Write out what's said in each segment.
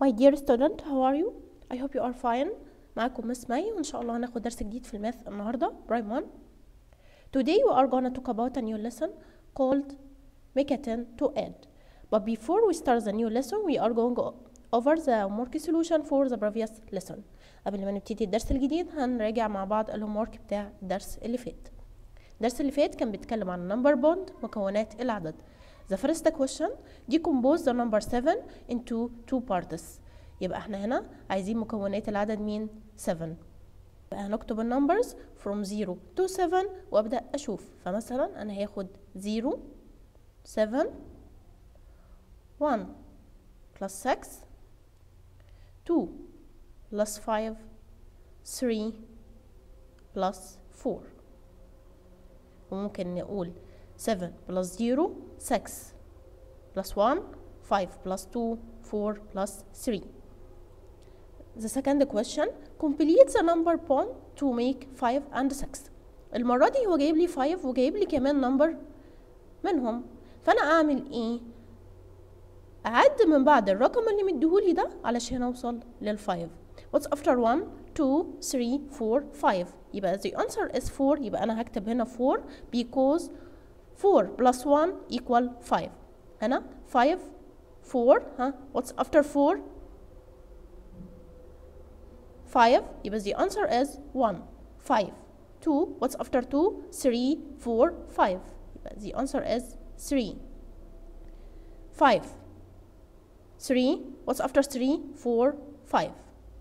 My dear student, how are you? I hope you are fine. معاكم مس مي وإن شاء الله هناخد درس جديد في الماث النهاردة Prime 1. Today we are gonna talk about a new lesson called Make a 10 to add. But before we start the new lesson, we are going over the homework solution for the previous lesson. قبل ما نبتدي الدرس الجديد هنراجع مع بعض الهومورك بتاع الدرس اللي فات. الدرس اللي فات كان بيتكلم عن number bond مكونات العدد. The first question decompose the number 7 into two parts. يبقى احنا هنا عايزين مكونات العدد مين 7 يبقى هنكتب النمبرز from 0 to 7 وابدا اشوف فمثلا انا هاخد 0 7 1 plus 6 2 plus 5 3 plus 4 وممكن نقول 7 plus 0 6 plus 1 5 plus 2 4 plus 3 The second question complete the number bond to make 5 and 6 المرة دي هو جايب لي 5 وجايب لي كمان نمبر منهم فأنا أعمل إيه؟ أعد من بعد الرقم اللي مديهولي ده علشان أوصل لل 5 What's after 1 2 3 4 5 يبقى the answer is 4 يبقى أنا هكتب هنا 4 because 4 plus 1 equal 5 هنا 5 4 ها what's after 4 5 يبقى the answer is 1 5 2 what's after 2 3 4 5 يبقى the answer is 3 5 3 what's after 3 4 5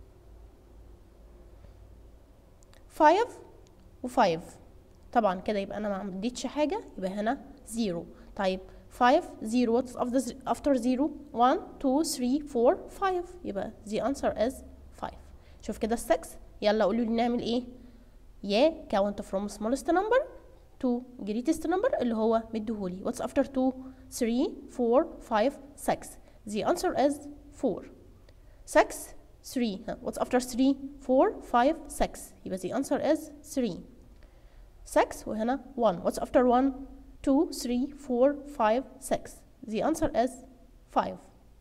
5 و5 طبعا كده يبقى انا ما عملتش حاجه يبقى هنا 0 طيب 5 0 what's after after 0 1 2 3 4 5 يبقى the answer is 5 شوف كده ال 6 يلا قولوا لي نعمل ايه يا yeah, count from smallest number to greatest number اللي هو مديهولي what's after 2 3 4 5 6 the answer is 4 6 3 what's after 3 4 5 6 يبقى the answer is 3 6 وهنا 1 what's after 1 2 3 4 5 6 the answer is 5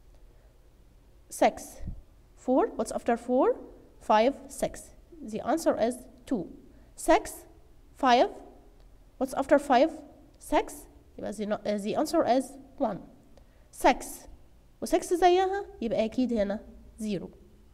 6 4 what's after 4 5 6 the answer is 2 6 5 what's after 5 6 يبقى the, uh, the answer is 1 6 و6 زيها يبقى أكيد هنا 0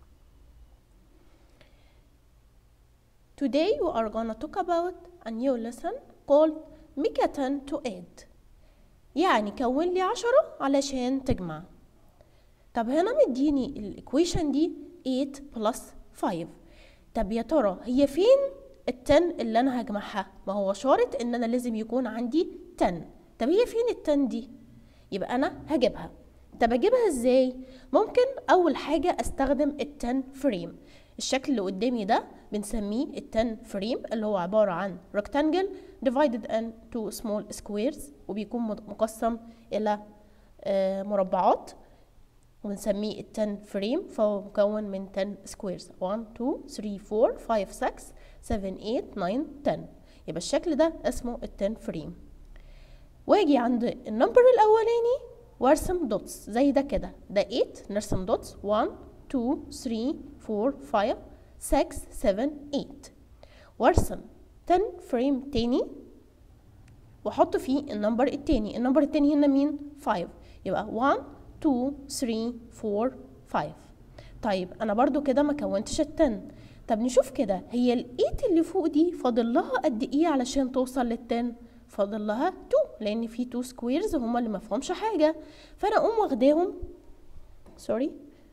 Today we are gonna talk about a new lesson called make a 10 to add يعني كون لي عشرة علشان تجمع طب هنا مديني الايكويشن دي 8 plus 5 طب يا ترى هي فين التن اللي انا هجمعها ما هو شارط ان انا لازم يكون عندي 10 طب هي فين التن دي يبقى انا هجيبها طب اجيبها ازاي ممكن اول حاجه استخدم التن فريم الشكل اللي قدامي ده بنسميه التن فريم اللي هو عباره عن rectangle divided into small squares وبيكون مقسم الى مربعات وبنسميه التن فريم فهو مكون من 10 سكويرز 1 2 3 4 5 6 7 8 9 10 يبقى الشكل ده اسمه التن فريم واجي عند النمبر الاولاني وارسم دوتس زي ده كده ده 8 نرسم دوتس 1 2 3 4 5 6 7 8 وارسم 10 فريم تاني واحط فيه النمبر التاني النمبر التاني هنا مين 5 يبقى 1 2 3 4 5 طيب انا برضو كده ما كونتش التن طب نشوف كده هي الايت اللي فوق دي فاضل لها قد ايه علشان توصل للتن فاضل لها 2 لان في 2 سكويرز هما اللي ما فيهمش حاجه فانا اقوم واخداهم سوري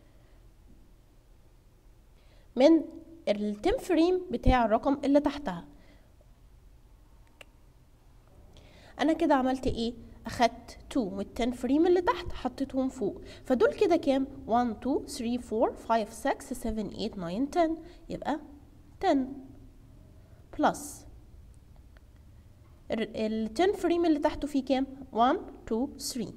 من التم فريم بتاع الرقم اللي تحتها انا كده عملت ايه اخدت 2 من 10 فريم اللي تحت حطيتهم فوق فدول كده كام 1 2 3 4 5 6 7 8 9 10 يبقى 10 بلس ال 10 فريم اللي تحته فيه كام 1 2 3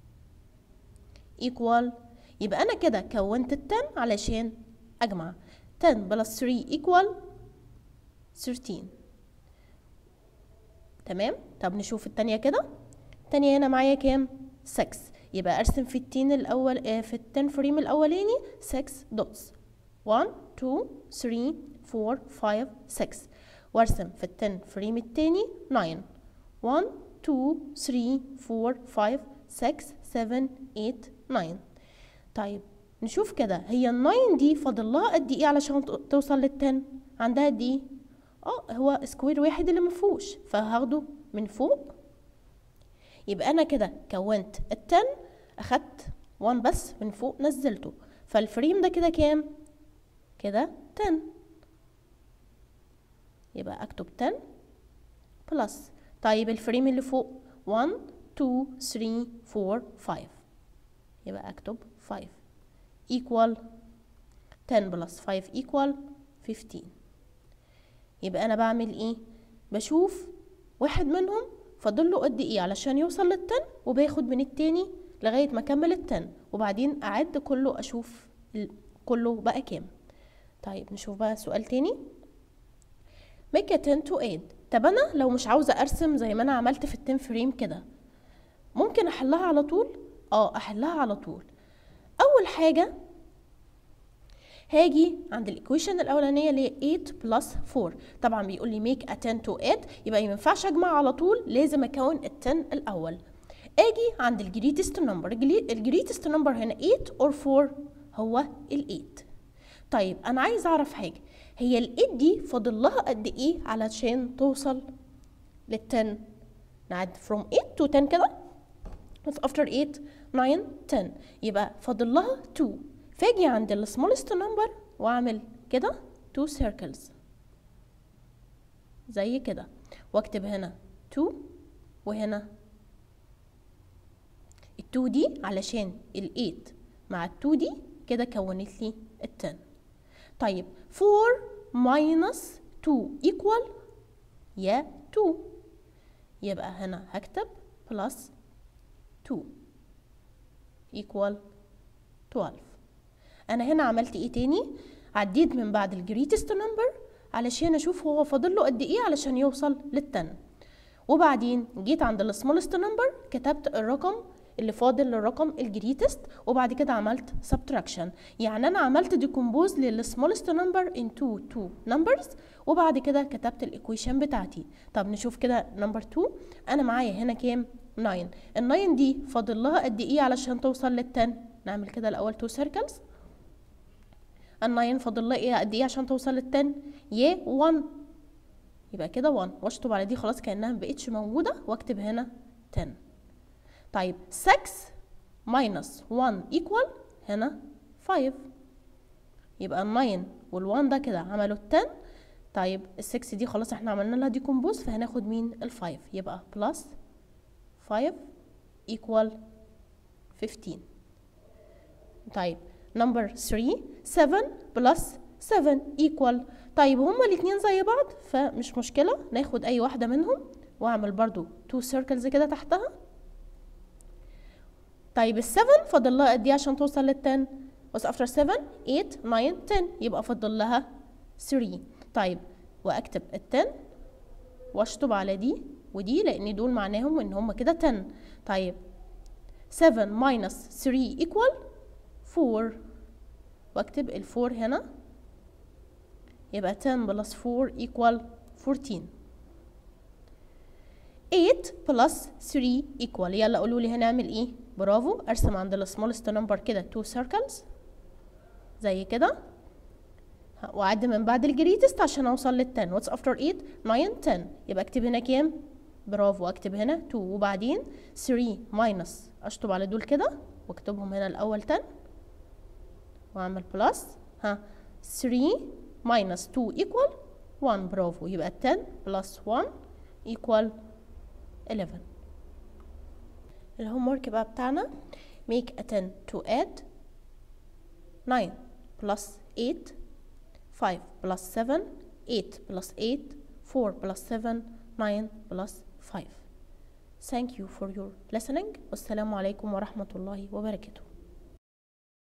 equal يبقى انا كده كونت ال 10 علشان اجمع 10 بلس 3 equal 13 تمام طب نشوف التانية كده التانية هنا معايا كام 6 يبقى ارسم في التين الاول آه، في التن فريم الاولاني 6 دوتس 1 2 3 4 5 6 وارسم في التن فريم التاني 9 1 2 3 4 5 6 7 8 9 طيب نشوف كده هي ال9 دي فاضل لها قد ايه علشان ت- توصل لل10 عندها قد ايه اه هو سكوير واحد اللي مفهوش فهاخده من فوق يبقى انا كده كونت ال10 اخدت 1 بس من فوق نزلته فالفريم ده كده كام كده 10 يبقى اكتب 10 بلس طيب الفريم اللي فوق 1 2 3 4 5 يبقى اكتب 5 equal 10 plus 5 equal 15 يبقى انا بعمل ايه بشوف واحد منهم فاضل له قد ايه علشان يوصل للتن وباخد من التاني لغايه ما اكمل التن وبعدين اعد كله اشوف ال- كله بقى كام طيب نشوف بقى سؤال تاني make a 10 to 8 طب انا لو مش عاوزه ارسم زي ما انا عملت في التن فريم كده ممكن احلها على طول اه احلها على طول اول حاجه هاجي عند الايكويشن الاولانيه اللي هي 8 بلس 4 طبعا بيقول لي ميك ا 10 تو 8 يبقى ما ينفعش اجمع على طول لازم اكون ال 10 الاول اجي عند الجريتست نمبر الجريتست نمبر هنا 8 اور 4 هو ال 8 طيب انا عايز اعرف حاجه هي ال 8 دي فاضل لها قد ايه علشان توصل لل 10 نعد from 8 to 10 كده بس after 8 9 10 يبقى فاضل لها 2 فاجي عند ال smallest number واعمل كده 2 circles زي كده واكتب هنا 2 وهنا ال 2 دي علشان ال 8 مع ال 2 دي كده كونت لي ال 10 طيب 4 minus 2 equal يا 2 يبقى هنا هكتب plus 2 equal 12 انا هنا عملت ايه تاني عديت من بعد الجريتست نمبر علشان اشوف هو فاضل له قد ايه علشان يوصل للتن وبعدين جيت عند السمولست نمبر كتبت الرقم اللي فاضل للرقم الجريتست وبعد كده عملت subtraction يعني انا عملت ديكومبوز للسمولست نمبر into two numbers وبعد كده كتبت الايكويشن بتاعتي طب نشوف كده نمبر 2 انا معايا هنا كام 9 ال 9 دي فاضل لها قد ايه علشان توصل لل 10 نعمل كده الاول 2 circles ال 9 فاضل لها ايه قد ايه عشان توصل لل 10 يا 1 يبقى كده 1 واشطب على دي خلاص كانها مبقتش موجوده واكتب هنا 10 طيب 6 minus 1 equal هنا 5 يبقى ال 9 وال 1 ده كده عملوا 10 طيب ال 6 دي خلاص احنا عملنا لها ديكومبوز فهناخد مين ال 5 يبقى بلس 5 equal 15 طيب نمبر 3 7 بلس 7 equal طيب هما الاتنين زي بعض فمش مشكلة ناخد أي واحدة منهم وأعمل برضو 2 circles كده تحتها طيب ال 7 فاضل لها قد ايه عشان توصل لل 10 بس after 7 8 9 10 يبقى فاضل لها 3 طيب واكتب ال 10 واشطب على دي ودي لان دول معناهم ان هم كده 10 طيب 7 minus 3 equal 4 واكتب ال 4 هنا يبقى 10 plus 4 equal 14 8 plus 3 equal يلا قولوا لي هنعمل ايه برافو ارسم عند السمولست نمبر كده 2 circles زي كده واعد من بعد الجريتست عشان اوصل لل 10 واتس افتر 8 9 10 يبقى اكتب هنا كام برافو اكتب هنا 2 وبعدين 3 ماينس اشطب على دول كده واكتبهم هنا الاول 10 واعمل بلس ها 3 ماينس 2 equal 1 برافو يبقى 10 بلس 1 equal 11 الهوم ورك بقى بتاعنا make a 10 to add 9 plus 8 5 plus 7 8 plus 8 4 plus 7 9 plus 5 Thank you for your listening والسلام عليكم ورحمة الله وبركاته